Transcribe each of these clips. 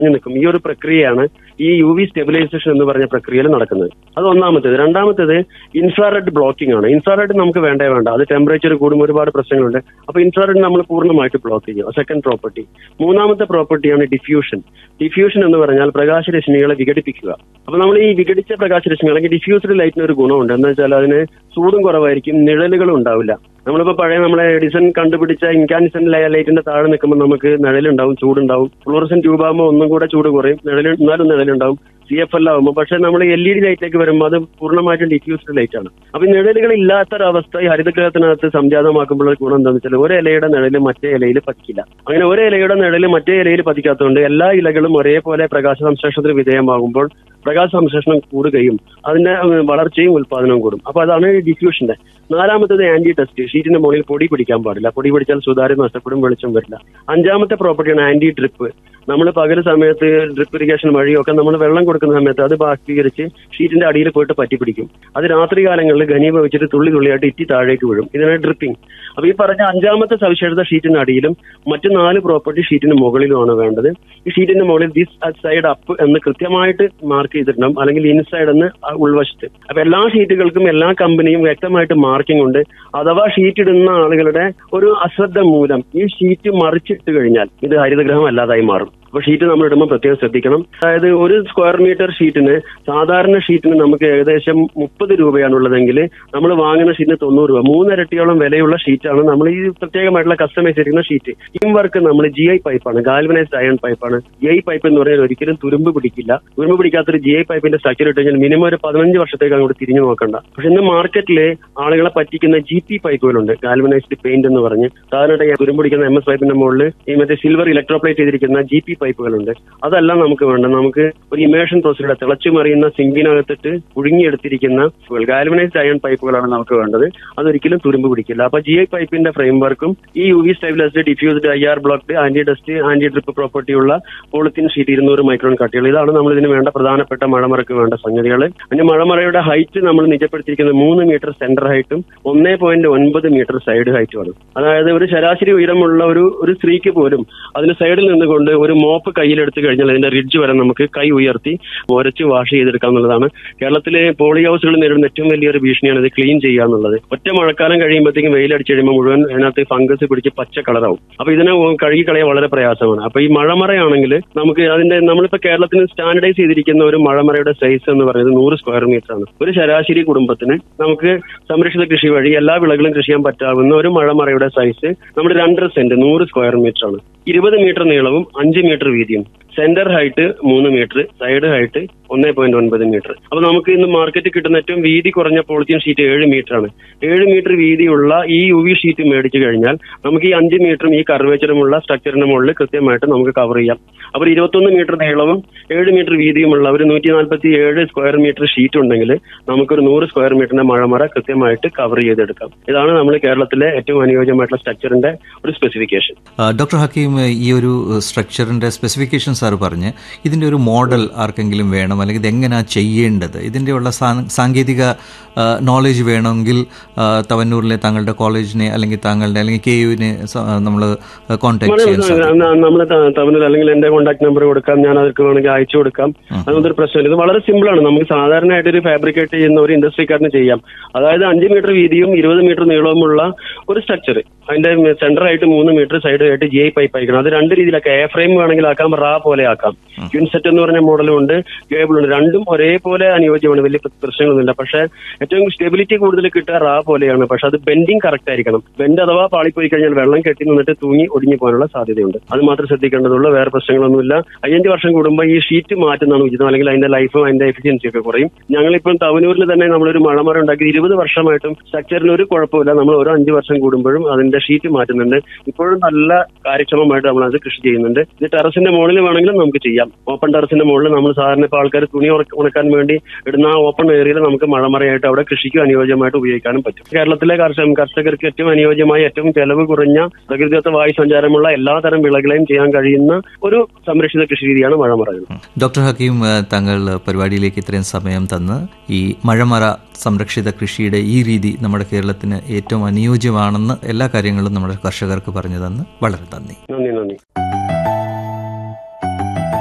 നിൽക്കും ഈ ഒരു പ്രക്രിയയാണ് ഈ യു വി സ്റ്റെബിലൈസേഷൻ എന്ന് പറഞ്ഞ പ്രക്രിയയിൽ നടക്കുന്നത് അത് ഒന്നാമത്തേത് രണ്ടാമത്തേത് ഇൻഫ്രാറെഡ് ബ്ലോക്കിംഗ് ആണ് ഇൻഫ്രാറെഡ് നമുക്ക് വേണ്ടേ വേണ്ട അത് ടെമ്പറേച്ചർ കൂടുമ്പോൾ ഒരുപാട് പ്രശ്നങ്ങളുണ്ട് അപ്പൊ ഇൻഫ്രാറെഡ് നമ്മൾ പൂർണ്ണമായിട്ട് ബ്ലോക്ക് ചെയ്യും സെക്കൻഡ് പ്രോപ്പർട്ടി മൂന്നാമത്തെ പ്രോപ്പർട്ടിയാണ് ഡിഫ്യൂഷൻ ഡിഫ്യൂഷൻ എന്ന് പറഞ്ഞാൽ പ്രകാശരശ്മികളെ വിഘടിപ്പിക്കുക അപ്പൊ നമ്മൾ ഈ വിഘടിച്ച പ്രകാശരശ്മി അല്ലെങ്കിൽ ഡിഫ്യൂസ്ഡ് ലൈറ്റിന് ഒരു ഗുണമുണ്ട് എന്ന് വെച്ചാൽ അതിന് ചൂടും കുറവായിരിക്കും നിഴലുകളും ഉണ്ടാവില്ല നമ്മളിപ്പോ പഴയ നമ്മളെ എഡിസൺ കണ്ടുപിടിച്ച ഇൻകാൻസൻ ലൈറ്റിന്റെ താഴെ നിൽക്കുമ്പോൾ നമുക്ക് നിഴലുണ്ടാവും ചൂടുണ്ടാവും ഫ്ലോറസൻ ട്യൂബ് ആകുമ്പോൾ ഒന്നും കൂടെ ചൂട് കുറയും നിഴൽ എന്നാലും നിഴലുണ്ടാവും സി എഫ് എൽ ആകുമ്പോൾ പക്ഷെ നമ്മൾ എൽ ഇ ഡി ലൈറ്റിലേക്ക് വരുമ്പോൾ അത് പൂർണ്ണമായിട്ടും ഡിഫ്യൂസ്ഡ് ലൈറ്റ് ആണ് അപ്പൊ ഈ നിഴലുകൾ ഇല്ലാത്തൊരവസ്ഥ ഈ ഹരിതഗ്രഹത്തിനകത്ത് സംജാതമാക്കുമ്പോൾ ഗുണം എന്താണെന്ന് വെച്ചാൽ ഒരു ഇലയുടെ നിഴല് മറ്റേ ഇലയിൽ പതിക്കില്ല അങ്ങനെ ഒരു ഇലയുടെ നിഴല് മറ്റേ ഇലയിൽ പതിക്കാത്തതുകൊണ്ട് എല്ലാ ഇലകളും ഒരേപോലെ പ്രകാശ സംശ്ലേഷണത്തിന് വിധേയമാകുമ്പോൾ പ്രകാശ സംശ്ലേഷണം കൂടുകയും അതിന്റെ ഉം, വളർച്ചയും ഉത്പാദനവും കൂടും അപ്പൊ അതാണ് ഡിഫ്യൂഷന്റെ നാലാമത്തത് ആന്റി ടെസ്റ്റ് ഷീറ്റിന്റെ മുകളിൽ പൊടി പിടിക്കാൻ പാടില്ല പൊടി പിടിച്ചാൽ സുതാര്യം നഷ്ടപ്പെടും വെളിച്ചം വരില്ല അഞ്ചാമത്തെ പ്രോപ്പർട്ടിയാണ് ആന്റി ഡ്രിപ്പ് നമ്മൾ പകൽ സമയത്ത് ഡ്രിപ്പ് ഇറിഗേഷൻ വഴിയൊക്കെ നമ്മൾ വെള്ളം കൊടുക്കുന്ന സമയത്ത് അത് ബാഷ്പീകരിച്ച് ഷീറ്റിന്റെ അടിയിൽ പോയിട്ട് പറ്റി പിടിക്കും അത് രാത്രി കാലങ്ങളിൽ ഘനീഭവിച്ചിട്ട് തുള്ളി തുള്ളിയായിട്ട് ഇറ്റി താഴേക്ക് വീഴും ഇതിനാണ് ഡ്രിപ്പിംഗ് അപ്പൊ ഈ പറഞ്ഞ അഞ്ചാമത്തെ സവിശേഷത ഷീറ്റിന് അടിയിലും മറ്റു നാല് പ്രോപ്പർട്ടി ഷീറ്റിന് മുകളിലുമാണ് വേണ്ടത് ഈ ഷീറ്റിന്റെ മുകളിൽ ദിസ് സൈഡ് അപ്പ് എന്ന് കൃത്യമായിട്ട് മാർക്ക് ചെയ്തിട്ടുണ്ടാവും അല്ലെങ്കിൽ ഇൻസൈഡ് എന്ന് ആ ഉൾവശത്ത് അപ്പൊ എല്ലാ ഷീറ്റുകൾക്കും എല്ലാ കമ്പനിയും വ്യക്തമായിട്ട് മാർക്കിംഗ് ഉണ്ട് അഥവാ ഷീറ്റ് ഇടുന്ന ആളുകളുടെ ഒരു അശ്രദ്ധ മൂലം ഈ ഷീറ്റ് മറിച്ചിട്ട് കഴിഞ്ഞാൽ ഇത് ഹരിതഗ്രഹം അല്ലാതായി മാറും അപ്പൊ ഷീറ്റ് നമ്മൾ ഇടുമ്പോൾ പ്രത്യേകം ശ്രദ്ധിക്കണം അതായത് ഒരു സ്ക്വയർ മീറ്റർ ഷീറ്റിന് സാധാരണ ഷീറ്റിന് നമുക്ക് ഏകദേശം മുപ്പത് രൂപയാണുള്ളതെങ്കിൽ നമ്മൾ വാങ്ങുന്ന ഷീറ്റിന് തൊണ്ണൂറ് രൂപ മൂന്നിരട്ടിയോളം വിലയുള്ള ഷീറ്റാണ് നമ്മൾ ഈ പ്രത്യേകമായിട്ടുള്ള കസ്റ്റമൈസ് ചെയ്തിരിക്കുന്ന ഷീറ്റ് ഈ വർക്ക് നമ്മൾ ജി ഐ പൈപ്പാണ് ഗാൽവനൈസ്ഡ് അയൺ പൈപ്പാണ് ജി ഐ പൈപ്പ് എന്ന് പറഞ്ഞാൽ ഒരിക്കലും തുരുമ്പ് പിടിക്കില്ല തുരുമ്പ് പിടിക്കാത്തൊരു ജി ഐ പൈപ്പിന്റെ സ്ട്രക്ചർ ഇട്ട് കഴിഞ്ഞാൽ മിനിമം ഒരു പതിനഞ്ച് വർഷത്തേക്ക് അങ്ങോട്ട് തിരിഞ്ഞു നോക്കണ്ട പക്ഷെ ഇന്ന് മാർക്കറ്റിൽ ആളുകളെ പറ്റിക്കുന്ന ജി പി പൈപ്പുകളുണ്ട് ഗാൽവനൈസ്ഡ് പെയിന്റ് എന്ന് പറഞ്ഞ് സാധാരണ തുരുമ്പ് പിടിക്കുന്ന എം എസ് പൈപ്പിന്റെ മുകളിൽ ഈ മറ്റേ സിൽവർ ഇലക്ട്രോപ്ലേറ്റ് ചെയ്തിരിക്കുന്ന ജി പി പൈപ്പുകളുണ്ട് അതല്ല നമുക്ക് വേണ്ടത് നമുക്ക് ഒരു ഇമേഷൻ പ്രോസസ്സിലൂടെ തിളച്ചു മറിയുന്ന സിങ്കിനകത്തിട്ട് പുഴുങ്ങിയെടുത്തിരിക്കുന്ന ഗാൽവനൈസ്ഡ് അയൺ പൈപ്പുകളാണ് നമുക്ക് വേണ്ടത് അതൊരിക്കലും തുരുമ്പ് പിടിക്കില്ല അപ്പൊ ജി ഐ പൈപ്പിന്റെ ഫ്രെയിം വർക്കും ഈ U V stabilised diffused I R blocked anti dust anti drip property ഉള്ള പോളിത്തീൻ ഷീറ്റ് ഇരുന്നൂറ് മൈക്രോൺ കട്ടികൾ ഇതാണ് നമ്മൾ ഇതിന് വേണ്ട പ്രധാനപ്പെട്ട മഴമറക്ക് വേണ്ട സംഗതികൾ അതിന് മഴമറയുടെ ഹൈറ്റ് നമ്മൾ നിജപ്പെടുത്തിയിരിക്കുന്നത് മൂന്ന് മീറ്റർ സെന്റർ ഹൈറ്റും ഒന്നേ പോയിന്റ് ഒൻപത് മീറ്റർ സൈഡ് ഹൈറ്റുമാണ് അതായത് ഒരു ശരാശരി ഉയരമുള്ള ഒരു ഒരു സ്ത്രീക്ക് പോലും അതിന് സൈഡിൽ നിന്നുകൊണ്ട് ഒരു മോപ്പ് കയ്യിലെടുത്ത് കഴിഞ്ഞാൽ അതിന്റെ റിഡ്ജ് വരെ നമുക്ക് കൈ ഉയർത്തി ഉരച്ച് വാഷ് ചെയ്തെടുക്കാം എന്നുള്ളതാണ് കേരളത്തിലെ പോളി ഹൗസുകൾ നേരിടുന്ന ഏറ്റവും വലിയൊരു ഭീഷണിയാണ് ഇത് ക്ലീൻ ചെയ്യുക എന്നുള്ളത് ഒറ്റ മഴക്കാലം കഴിയുമ്പോഴത്തേക്കും വെയിലടിച്ച് കഴിയുമ്പോൾ മുഴുവൻ അതിനകത്ത് ഫംഗസ് പിടിച്ച് പച്ച കളറാവും അപ്പൊ ഇതിനെ കഴുകി കളയാൻ വളരെ പ്രയാസമാണ് അപ്പൊ ഈ മഴമറയാണെങ്കിൽ നമുക്ക് അതിന്റെ നമ്മളിപ്പോ കേരളത്തിന് സ്റ്റാൻഡർഡൈസ് ചെയ്തിരിക്കുന്ന ഒരു മഴമറയുടെ സൈസ് എന്ന് പറയുന്നത് നൂറ് സ്ക്വയർ മീറ്റർ ആണ് ഒരു ശരാശരി കുടുംബത്തിന് നമുക്ക് സംരക്ഷിത കൃഷി വഴി എല്ലാ വിളകളും കൃഷി ചെയ്യാൻ പറ്റാവുന്ന ഒരു മഴമറയുടെ സൈസ് നമ്മുടെ രണ്ടര സെന്റ് നൂറ് സ്ക്വയർ മീറ്റർ ആണ് ഇരുപത് മീറ്റർ നീളവും അഞ്ച് മീറ്റർ വീതിയും സെന്റർ ഹൈറ്റ് മൂന്ന് മീറ്റർ സൈഡ് ഹൈറ്റ് ഒന്നേ പോയിന്റ് ഒൻപത് മീറ്റർ അപ്പൊ നമുക്ക് ഇന്ന് മാർക്കറ്റിൽ കിട്ടുന്ന ഏറ്റവും വീതി കുറഞ്ഞ പോളിത്തീൻ ഷീറ്റ് ഏഴ് മീറ്റർ ആണ് ഏഴ് മീറ്റർ വീതിയുള്ള ഈ യു വി ഷീറ്റ് മേടിച്ചു കഴിഞ്ഞാൽ നമുക്ക് ഈ അഞ്ച് മീറ്ററും ഈ കർവേച്ചറുമുള്ള സ്ട്രക്ചറിന്റെ മുകളിൽ കൃത്യമായിട്ട് നമുക്ക് കവർ ചെയ്യാം അപ്പോൾ ഇരുപത്തൊന്ന് മീറ്റർ നീളവും ഏഴ് മീറ്റർ വീതിയുമുള്ള ഒരു നൂറ്റി നാൽപ്പത്തി ഏഴ് സ്ക്വയർ മീറ്റർ ഷീറ്റ് ഉണ്ടെങ്കിൽ നമുക്കൊരു നൂറ് സ്ക്വയർ മീറ്ററിന്റെ മഴമറ കൃത്യമായിട്ട് കവർ ചെയ്തെടുക്കാം ഇതാണ് നമ്മൾ കേരളത്തിലെ ഏറ്റവും അനുയോജ്യമായിട്ടുള്ള സ്ട്രക്ചറിന്റെ ഒരു സ്പെസിഫിക്കേഷൻ ആ, ഡോക്ടർ ഹക്കീം ഈ ഒരു സ്ട്രക്ചറിന്റെ സ്പെസിഫിക്കേഷൻ സാർ പറഞ്ഞ് ഇതിന്റെ ഒരു മോഡൽ ആർക്കെങ്കിലും വേണം അല്ലെങ്കിൽ ഇത് എങ്ങനെയാ ചെയ്യേണ്ടത് ഇതിന്റെ ഉള്ള സാ- സാങ്കേതിക നോളജ് വേണമെങ്കിൽ ആ, തവന്നൂരിലെ താങ്കളുടെ കോളേജിനെ അല്ലെങ്കിൽ താങ്കളുടെ അല്ലെങ്കിൽ കെ യുവിനെ നമ്മൾ കോൺടാക്ട് ചെയ്യാൻ സാധിക്കും നമ്മൾ തമിഴിൽ അല്ലെങ്കിൽ എന്റെ കോൺടാക്ട് നമ്പർ കൊടുക്കാം ഞാൻ അവർക്ക് വേണമെങ്കിൽ അയച്ചു കൊടുക്കാം അതൊന്നും ഒരു പ്രശ്നമില്ല ഇത് വളരെ സിമ്പിൾ ആണ് നമുക്ക് സാധാരണയായിട്ട് ഒരു ഫാബ്രിക്കേറ്റ് ചെയ്യുന്ന ഒരു ഇൻഡസ്ട്രിക്കാരന് ചെയ്യാം അതായത് അഞ്ച് മീറ്റർ വീതിയും ഇരുപത് മീറ്റർ നീളവുമുള്ള ഒരു സ്ട്രക്ചർ അതിന്റെ സെന്റർ ആയിട്ട് മൂന്ന് മീറ്റർ സൈഡ് ആയിട്ട് ജി ഐ പൈപ്പ് അയക്കണം അത് രണ്ട് രീതിയിലാക്കാം എ ഫ്രെയിം വേണമെങ്കിൽ ആക്കാം റാ പോലെ ആക്കാം ക്യൂൻസെറ്റ് എന്ന് പറഞ്ഞ മോഡലും ഉണ്ട് കേബിൾ ഉണ്ട് രണ്ടും ഒരേപോലെ അനുയോജ്യമാണ് വലിയ പ്ര- പ്രശ്നങ്ങളൊന്നുമില്ല പക്ഷേ ഏറ്റവും സ്റ്റെബിലിറ്റി കൂടുതൽ കിട്ടുക റാ പോലെയാണ് പക്ഷെ അത് ബെൻഡിങ് കറക്റ്റ് ആയിരിക്കണം ബെൻഡ് അഥവാ പാളിപ്പോയി കഴിഞ്ഞാൽ വെള്ളം കെട്ടി നിന്നിട്ട് തൂങ്ങി ഒടിഞ്ഞു പോകാനുള്ള സാധ്യതയുണ്ട് അത് മാത്രം ശ്രദ്ധിക്കേണ്ടതുള്ളൂ വേറെ പ്രശ്നങ്ങളൊന്നുമില്ല അയ്യഞ്ച് വർഷം കൂടുമ്പോൾ ഈ ഷീറ്റ് മാറ്റുന്നതാണ് ഉചിതം അല്ലെങ്കിൽ അതിന്റെ ലൈഫും അതിന്റെ എഫിഷ്യൻസി ഒക്കെ കുറയും ഞങ്ങളിപ്പം തവനൂരിൽ തന്നെ നമ്മളൊരു മഴമറ ഉണ്ടാക്കി ഇരുപത് വർഷമായിട്ടും സ്ട്രക്ചറിന് ഒരു കുഴപ്പമില്ല നമ്മൾ ഓരോ അഞ്ച് വർഷം കൂടുമ്പോഴും അതിന്റെ ഷീറ്റ് മാറ്റുന്നുണ്ട് ഇപ്പോഴും നല്ല കാര്യക്ഷമമായിട്ട് നമ്മൾ അത് കൃഷി ചെയ്യുന്നുണ്ട് ഇത് ടെറസിന്റെ മുകളിൽ വേണമെങ്കിലും നമുക്ക് ചെയ്യാം ഓപ്പൺ ടെറസിന്റെ മുകളിൽ നമ്മൾ സാധാരണ ഇപ്പോൾ ആൾക്കാർ തുണി ഉണക്ക- ഉണക്കാൻ വേണ്ടി ഇടുന്ന ആ ഓപ്പൺ ഏരിയയിൽ നമുക്ക് മഴമറയായിട്ട് അവിടെ കൃഷിക്കും അനുയോജ്യമായിട്ട് ഉപയോഗിക്കാനും പറ്റും കേരളത്തിലെ കർഷക കർഷകർക്ക് ഏറ്റവും അനുയോജ്യമായ ഏറ്റവും ചെലവ് കുറഞ്ഞ പ്രകൃതിദത്ത വായു സഞ്ചാരമുള്ള എല്ലാതരം വിളകളെയും ചെയ്യാൻ കഴിയുന്ന ഒരു സംരക്ഷിത കൃഷി രീതിയാണ് മഴമറകൾ ഡോക്ടർ ഹക്കീം ആ, താങ്കൾ പരിപാടിയിലേക്ക് ഇത്രയും സമയം തന്ന് ഈ മഴമറ സംരക്ഷിത കൃഷിയുടെ ഈ രീതി നമ്മുടെ കേരളത്തിന് ഏറ്റവും അനുയോജ്യമാണെന്ന് എല്ലാ കാര്യങ്ങളും നമ്മുടെ കർഷകർക്ക് പറഞ്ഞു തന്ന് വളരെ നന്ദി നന്ദി നന്ദി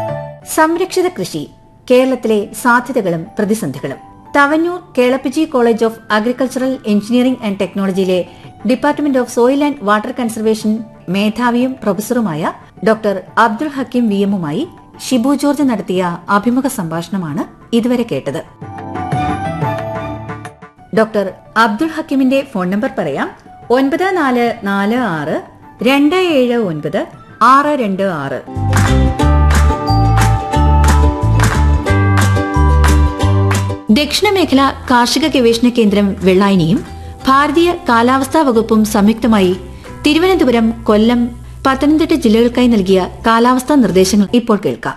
സംരക്ഷിത കൃഷി കേരളത്തിലെ സാധ്യതകളും പ്രതിസന്ധികളും Tavanur Kelappaji college of agricultural engineering and ടെക്നോളജിയിലെ department of soil and water conservation മേധാവിയും പ്രൊഫസറുമായ ഡോക്ടർ അബ്ദുൾ ഹക്കീം വി എമ്മുമായി ഷിബു ജോർജ് നടത്തിയ അഭിമുഖ സംഭാഷണമാണ് ഇതുവരെ കേട്ടത് ഡോക്ടർ അബ്ദുൾ ഹക്കീമിന്റെ ഫോൺ നമ്പർ പറയാം ഒൻപത് നാല് നാല് ആറ് രണ്ട് ഏഴ് ഒൻപത് ആറ് രണ്ട് ആറ് ദക്ഷിണമേഖല കാർഷിക ഗവേഷണ കേന്ദ്രം വെള്ളായനിയും ഭാരതീയ കാലാവസ്ഥാ വകുപ്പും സംയുക്തമായി തിരുവനന്തപുരം കൊല്ലം പത്തനംതിട്ട ജില്ലകൾക്കായി നൽകിയ കാലാവസ്ഥാ നിർദ്ദേശങ്ങൾ ഇപ്പോൾ കേൾക്കാം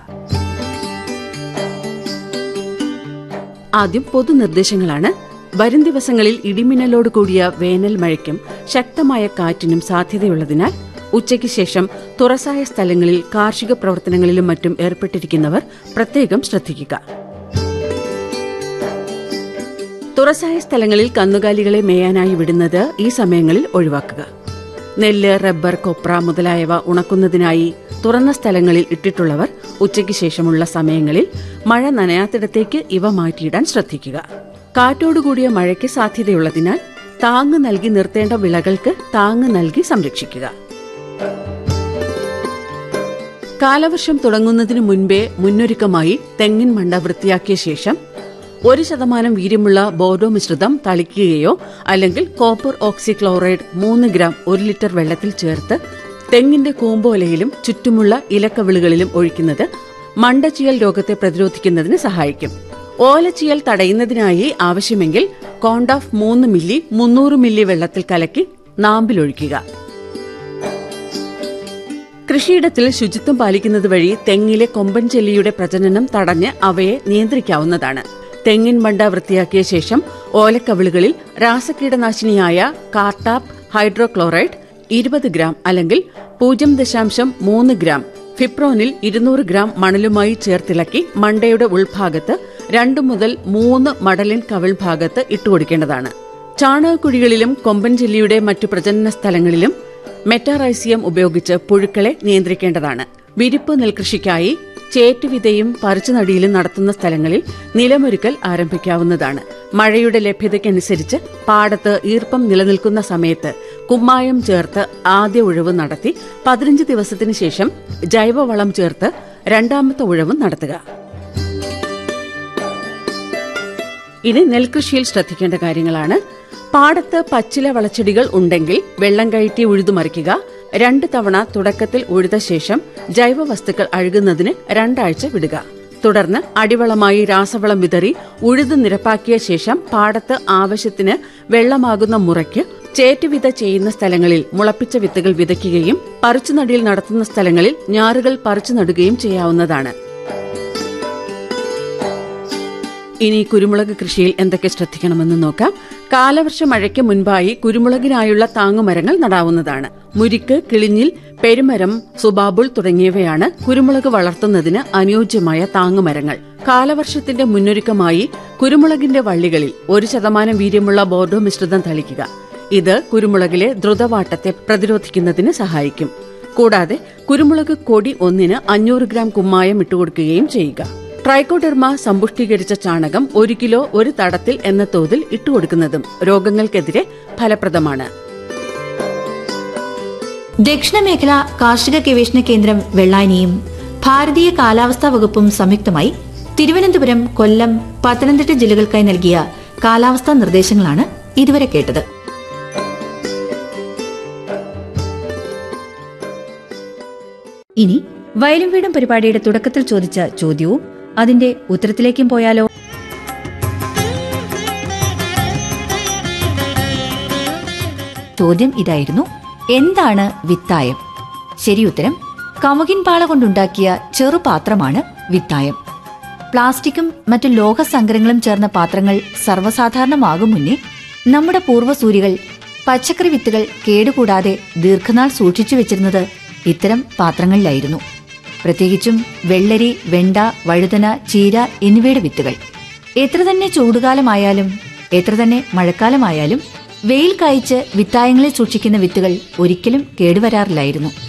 ആദ്യം പൊതുനിർദ്ദേശങ്ങളാണ് വരും ദിവസങ്ങളിൽ ഇടിമിന്നലോട് കൂടിയ വേനൽ മഴയ്ക്കും ശക്തമായ കാറ്റിനും സാധ്യതയുള്ളതിനാൽ ഉച്ചയ്ക്ക് ശേഷം തുറസായ സ്ഥലങ്ങളിൽ കാർഷിക പ്രവർത്തനങ്ങളിലും മറ്റും ഏർപ്പെട്ടിരിക്കുന്നവർ പ്രത്യേകം ശ്രദ്ധിക്കുക തുറസായ സ്ഥലങ്ങളിൽ കന്നുകാലികളെ മേയാനായി വിടുന്നത് ഈ സമയങ്ങളിൽ ഒഴിവാക്കുക നെല്ല് റബ്ബർ കൊപ്ര മുതലായവ ഉണക്കുന്നതിനായി തുറന്ന സ്ഥലങ്ങളിൽ ഇട്ടിട്ടുള്ളവർ ഉച്ചയ്ക്ക് ശേഷമുള്ള സമയങ്ങളിൽ മഴ നനയാത്തിടത്തേക്ക് ഇവ മാറ്റിയിടാൻ ശ്രദ്ധിക്കുക കാറ്റോടുകൂടിയ മഴയ്ക്ക് സാധ്യതയുള്ളതിനാൽ താങ്ങ് നൽകി നിർത്തേണ്ട വിളകൾക്ക് താങ്ങ് നൽകി സംരക്ഷിക്കുക കാലവർഷം തുടങ്ങുന്നതിനു മുൻപേ മുന്നൊരുക്കമായി തെങ്ങിൻ മണ്ട വൃത്തിയാക്കിയ ശേഷം ഒരു ശതമാനം വീര്യമുള്ള ബോർഡോ മിശ്രിതം തളിക്കുകയോ അല്ലെങ്കിൽ കോപ്പർ ഓക്സിക്ലോറൈഡ് മൂന്ന് ഗ്രാം ഒരു ലിറ്റർ വെള്ളത്തിൽ ചേർത്ത് തെങ്ങിന്റെ കൂമ്പോലയിലും ചുറ്റുമുള്ള ഇലക്കവിളുകളിലും ഒഴിക്കുന്നത് മണ്ടച്ചിയൽ രോഗത്തെ പ്രതിരോധിക്കുന്നതിന് സഹായിക്കും ഓലച്ചിയൽ തടയുന്നതിനായി ആവശ്യമെങ്കിൽ കോണ്ടാഫ് മൂന്ന് മില്ലി മുന്നൂറ് മില്ലി വെള്ളത്തിൽ കലക്കി നാമ്പിലൊഴിക്കുക കൃഷിയിടത്തിൽ ശുചിത്വം പാലിക്കുന്നത് വഴി തെങ്ങിലെ കൊമ്പൻ ചെല്ലിയുടെ പ്രജനനം തടഞ്ഞ് അവയെ നിയന്ത്രിക്കാവുന്നതാണ് തെങ്ങിൻ മണ്ട വൃത്തിയാക്കിയ ശേഷം ഓലക്കവിളുകളിൽ രാസകീടനാശിനിയായ കാർട്ടാപ്പ് ഹൈഡ്രോക്ലോറൈഡ് ഇരുപത് ഗ്രാം അല്ലെങ്കിൽ പൂജ്യം ദശാംശം മൂന്ന് ഗ്രാം ഫിപ്രോനിൽ ഇരുന്നൂറ് ഗ്രാം മണലുമായി ചേർത്തിളക്കി മണ്ടയുടെ ഉൾഭാഗത്ത് രണ്ടു മുതൽ മൂന്ന് മടലിൻ കവിൾ ഭാഗത്ത് ഇട്ടുകൊടുക്കേണ്ടതാണ് ചാണകക്കുഴികളിലും കൊമ്പൻ ചെല്ലിയുടെ മറ്റു പ്രജനന സ്ഥലങ്ങളിലും മെറ്റാറൈസിയം ഉപയോഗിച്ച് പുഴുക്കളെ നിയന്ത്രിക്കേണ്ടതാണ് വിരിപ്പ് നെൽകൃഷിക്കായി ചേറ്റുവിതയും പറിച്ചുനടിയിലും നടത്തുന്ന സ്ഥലങ്ങളിൽ നിലമൊരുക്കൽ ആരംഭിക്കാവുന്നതാണ് മഴയുടെ ലഭ്യതയ്ക്കനുസരിച്ച് പാടത്ത് ഈർപ്പം നിലനിൽക്കുന്ന സമയത്ത് കുമ്മായം ചേർത്ത് ആദ്യ ഉഴവ് നടത്തി പതിനഞ്ച് ദിവസത്തിന് ശേഷം ജൈവവളം ചേർത്ത് രണ്ടാമത്തെ ഉഴവും നടത്തുക ഇനി നെൽകൃഷിയിൽ ശ്രദ്ധിക്കേണ്ട കാര്യങ്ങളാണ് പാടത്ത് പച്ചില വളച്ചെടികൾ ഉണ്ടെങ്കിൽ വെള്ളം കയറ്റി ഉഴുതുമറിക്കുക രണ്ട് തവണ തുടക്കത്തിൽ ഉഴുത ശേഷം ജൈവവസ്തുക്കൾ അഴുകുന്നതിന് രണ്ടാഴ്ച വിടുക തുടർന്ന് അടിവളമായി രാസവളം വിതറി ഉഴുത് നിരപ്പാക്കിയ ശേഷം പാടത്ത് ആവശ്യത്തിന് വെള്ളമാകുന്ന മുറയ്ക്ക് ചേറ്റുവിത ചെയ്യുന്ന സ്ഥലങ്ങളിൽ മുളപ്പിച്ച വിത്തുകൾ വിതയ്ക്കുകയും പറിച്ചുനടിയിൽ നടത്തുന്ന സ്ഥലങ്ങളിൽ ഞാറുകൾ പറിച്ചു നടുകയും ചെയ്യാവുന്നതാണ് ഇനി കുരുമുളക് കൃഷിയിൽ എന്തൊക്കെ ശ്രദ്ധിക്കണമെന്ന് നോക്കാം കാലവർഷ മഴയ്ക്ക് മുൻപായി കുരുമുളകിനായുള്ള താങ്ങുമരങ്ങൾ നടാവുന്നതാണ് മുരിക്ക് കിളിഞ്ഞിൽ പെരുമരം സുബാബുൾ തുടങ്ങിയവയാണ് കുരുമുളക് വളർത്തുന്നതിന് അനുയോജ്യമായ താങ്ങുമരങ്ങൾ കാലവർഷത്തിന്റെ മുന്നൊരുക്കമായി കുരുമുളകിന്റെ വള്ളികളിൽ ഒരു ശതമാനം വീര്യമുള്ള ബോർഡോ മിശ്രിതം തളിക്കുക ഇത് കുരുമുളകിലെ ദ്രുതവാട്ടത്തെ പ്രതിരോധിക്കുന്നതിന് സഹായിക്കും കൂടാതെ കുരുമുളക് കൊടി ഒന്നിന് അഞ്ഞൂറ് ഗ്രാം കുമ്മായം ഇട്ടുകൊടുക്കുകയും ചെയ്യുക ട്രൈക്കോഡെർമ സമ്പുഷ്ടീകരിച്ച ചാണകം ഒരു കിലോ ഒരു തടത്തിൽ എന്ന തോതിൽ ഇട്ടുകൊടുക്കുന്നതും രോഗങ്ങൾക്കെതിരെ ഫലപ്രദമാണ് ദക്ഷിണമേഖല കാർഷിക ഗവേഷണ കേന്ദ്രം വെള്ളാനിയും ഭാരതീയ കാലാവസ്ഥാ വകുപ്പും സംയുക്തമായി തിരുവനന്തപുരം കൊല്ലം പത്തനംതിട്ട ജില്ലകൾക്കായി നൽകിയ കാലാവസ്ഥാ നിർദ്ദേശങ്ങളാണ് ഇതുവരെ കേട്ടത് ഇനി വയലും വീടും പരിപാടിയുടെ തുടക്കത്തിൽ ചോദിച്ച ചോദ്യവും അതിന്റെ ഉത്തരത്തിലേക്കും പോയാലോ ചോദ്യം ഇതായിരുന്നു എന്താണ് വിത്തായം ശരിയുത്തരം കമുകിൻ പാള കൊണ്ടുണ്ടാക്കിയ ചെറുപാത്രമാണ് വിത്തായം പ്ലാസ്റ്റിക്കും മറ്റു ലോഹസങ്കരങ്ങളും ചേർന്ന പാത്രങ്ങൾ സർവ്വസാധാരണമാകും മുന്നേ നമ്മുടെ പൂർവ്വസൂരികൾ പച്ചക്കറി വിത്തുകൾ കേടുകൂടാതെ ദീർഘനാൾ സൂക്ഷിച്ചു വെച്ചിരുന്നത് ഇത്തരം പാത്രങ്ങളിലായിരുന്നു പ്രത്യേകിച്ചും വെള്ളരി വെണ്ട വഴുതന ചീര എന്നിവയുടെ വിത്തുകൾ എത്ര തന്നെ ചൂടുകാലമായാലും എത്ര തന്നെ മഴക്കാലമായാലും വെയിൽ കായ്ച്ച് വിത്തായങ്ങളിൽ സൂക്ഷിക്കുന്ന വിത്തുകൾ ഒരിക്കലും കേടുവരാറില്ലായിരുന്നു